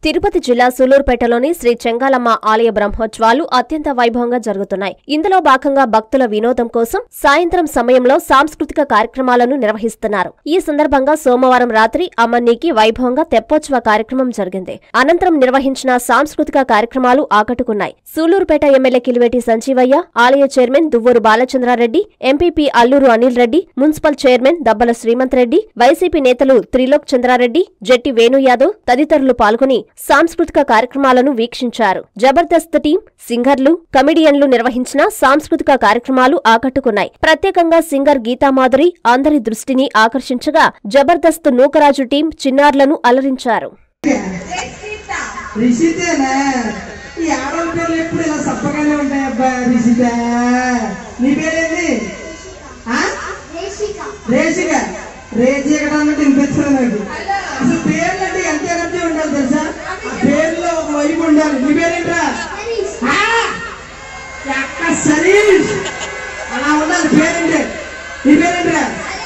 తిరుపతి జిల్లా సూలూరుపేటలోని శ్రీ చెంగాలమ్మ ఆలయ బ్రహ్మోత్సవాలు అత్యంత వైభవంగా జరుగుతున్నాయి ఇందులో భాగంగా భక్తుల వినోదం కోసం సాయంత్రం సమయంలో సాంస్కృతిక కార్యక్రమాలను నిర్వహిస్తున్నారు ఈ సందర్భంగా సోమవారం రాత్రి అమ్మన్నీకి వైభవంగా తెప్పోత్సవ కార్యక్రమం జరిగింది అనంతరం నిర్వహించిన సాంస్కృతిక కార్యక్రమాలు ఆకట్టుకున్నాయి సూలూరుపేట ఎమ్మెల్యే కిలివేటి సంజీవయ్య ఆలయ chairman Duvvuru Balachandra Reddy MPP Alluru Anil Reddy municipal chairman Dabbala Srimanth Reddy YCP నేతలు త్రిలోక్ చంద్రారెడ్డి జట్టి వేణు యాదవ్ తదితరులు పాల్గొని సాంస్కృతిక కార్యక్రమాలను వీక్షించారు జబర్దస్త్ టీం సింగర్లు కమిడియన్లు నిర్వహించిన సాంస్కృతిక కార్యక్రమాలు ఆకట్టుకున్నాయి ప్రత్యేకంగా సింగర్ గీతామాధురి అందరి దృష్టిని ఆకర్షించగా జబర్దస్త్ నూకరాజు టీం చిన్నారులను అలరించారు రిషితేనా ఈ ఆడవాళ్ళ పేర్లు ఎప్పుడు ఇలా సప్పగానే ఉంటాయి అబ్బా రిషిత నీ పేరేంటి ఆ? రేషిక రేచీకట అన్నట్టు వినిపించడం నాకు అసలు పేర్లు అంటే ఎంత ఎనర్జీ ఉండాలి తెలుసా ఆ పేర్లో ఒక వైపు ఉండాలి నీ పేరేంట్రా ఆ! ఎక్క సరీష్ అలా ఉండాలి పేరేంటి నీ పేరేంట్రా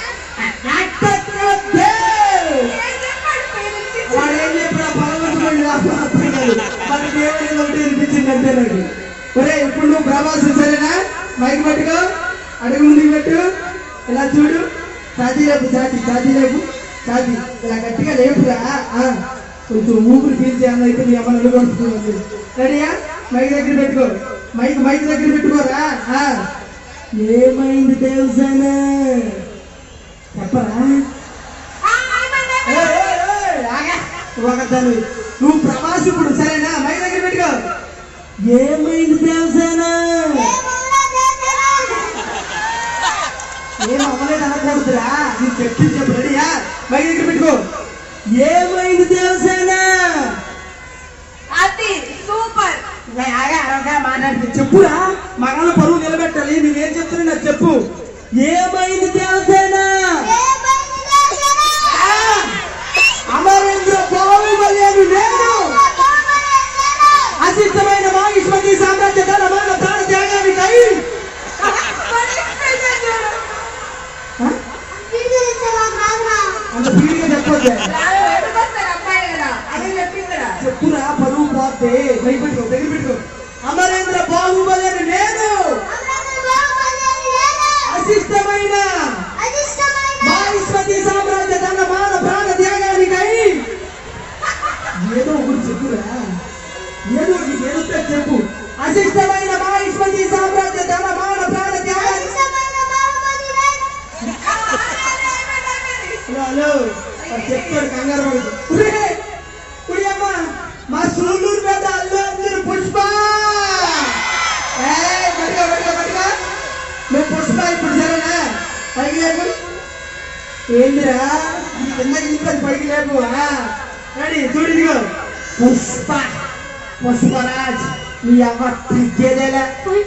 నక్షత్రదేవ్. వాడు ఏం చెప్పాడు పరమశివుడు అర్థం మన దేవుడి ఒకటి వినిపించింది అంతే నాకు ఒరే ఇప్పుడు నువ్వు ప్రభాసం సరేనా మైక్ పట్టుకో అడుగు ముందుకు పెట్టు ఇలా చూడు ఛాతీ లేపు ఛాతీ ఛాతీ లేపు ఛాతీ ఇలా గట్టిగా లేపురా ఆ, కొంచెం ఊపిరి పీల్చి అన్న అయితే నీ అమ్మ నిలబడుతుంది రెడీయా మైక్ దగ్గర పెట్టుకో మైక్ మైక్ దగ్గర పెట్టుకోరా ఆ. ఏమైంది తెలుసానా చెప్పరా ఏయ్, ఏయ్, ఏయ్, ఆగా. ఒకదాని నువ్వు ప్రవాసికుడు సరేనా మై దగ్గర పెట్టుకో ఏమైంది తెలుసానా ఏం అవ్వలేదు అనకూడదురా నీకు చెప్పి చెప్పు రెడీయా మై దగ్గర పెట్టుకో ఏమైంది తెలుసానా అది సూపర్ ఏయ్, ఆగా అరవగా మాట్లాడితే చెప్పురా మగళ్ళ పరువు నిలబెట్టాలి నువ్వేం చెప్తున్నా నాకు చెప్పు ఏమైంది తెలుసానా ఆ! అమరేంద్ర బాహుబలి నేను అసిద్ధమైన మాహిష్మతి సామ్రాజ్య ధనమాన ప్రాణ త్యాగానికై ఆ? అంత పీడిగా చెప్పొద్దే అమ్మాయి కదా అది చెప్పింది కదా చెప్పురా పరువు పోతే భయపెట్టుకో దగ్గర పెట్టుకో అమరేంద్ర బాహుబలి నేను అసిష్టమైన మాహిష్మతి సామ్రాజ్య ధనమాన ప్రాణ త్యాగానికై ఏదో ఒకటి చెప్పురా ఏదో నీకు ఏదో చెప్పు అశిష్టమైన మాహిష్మతి సామ్రాజ్య ధనమాన ప్రాణ త్యాగానికి హలో హలో వాడు చెప్తాడు కంగారు పడదు ఉరే, ఉరి అమ్మ మా సూళ్ళూరు పెద్ద అల్లు అర్జున్ పుష్ప ఏయ్, పట్టుకో పట్టుకో పట్టుకో నువ్వు పుష్ప ఇప్పుడు సరేనా పైకి లేపు ఏందిరా కిందకి దింపని పైకి లేపు రెడీ చూడు ఇదిగో పుష్ప పుష్పరాజ్ నీ అమ్మ తగ్గేదేలే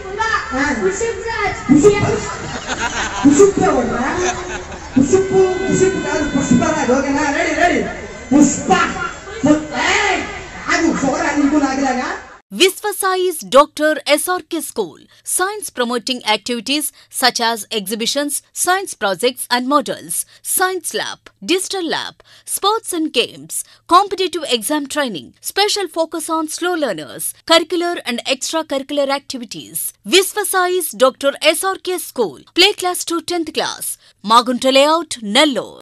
పుష్ప ఎవడ్రా? పుష్పు పుష్పు కాదు పుష్పరాజ్ ఓకేనా రెడీ రెడీ పుష్ప పు- ఏయ్! ఆగు సోరా నీకు నాకులాగా Visvasai's Dr. SRK School. Science promoting activities such as exhibitions, science projects and models, science lab, digital lab, sports and games, competitive exam training, special focus on slow learners, curricular and extracurricular activities. Visvasai's Dr. SRK School. Play class to 10th class. Magunta layout, Nellore.